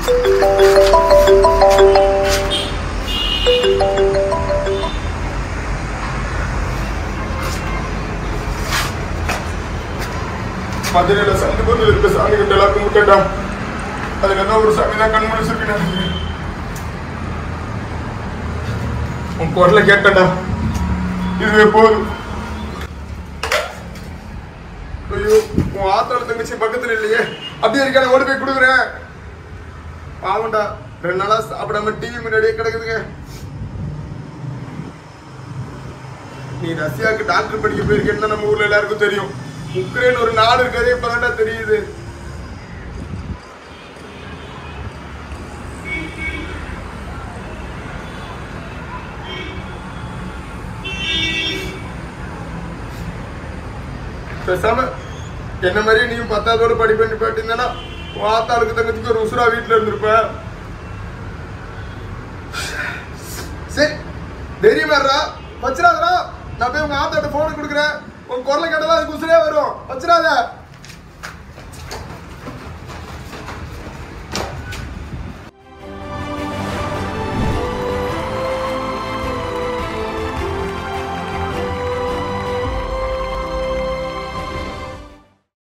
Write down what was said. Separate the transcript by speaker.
Speaker 1: மதுரையில சந்து பொருள் இருக்க சாமி கிட்ட எல்லாம் கும்பிட்டா அதுல தான் ஒரு சாமி தான் கண் முடிச்சிருக்கேன் உன் குரலை கேட்டடா இதுவே போதும் ஐயோ உன் ஆத்தோட தங்கச்சி பக்கத்துல இல்லையே அப்படியே இருக்கான ஓடி போய் கொடுக்குறேன் பாவண்டா ரெண்டு நாளா சாப்பிடாம டிவி முன்னாடியே கிடக்குதுங்க நீ ரஷ்யாவுக்கு டாக்டர் படிக்க போயிருக்கேன்னு தான் நம்ம ஊர்ல எல்லாருக்கும் தெரியும் உக்ரைன் ஒரு நாடு இருக்கதே இப்பதான்டா தெரியுது பேசாம என்ன மாதிரியே நீயும் பத்தாவதோட படிப்பை நிப்பாட்டிருந்தேன்னா உன் ஆத்தாளுக்கு தங்கச்சிக்கு ஒரு உசுரா வீட்டுல இருந்திருப்ப சரி தைரியமாடுறா வச்சிடாதடா நான் போய் உங்க ஆத்தாட்ட போன் கொடுக்குறேன் உன் குரலை கேட்டதா அதுக்கு உசுரே வரும் வச்சிடாத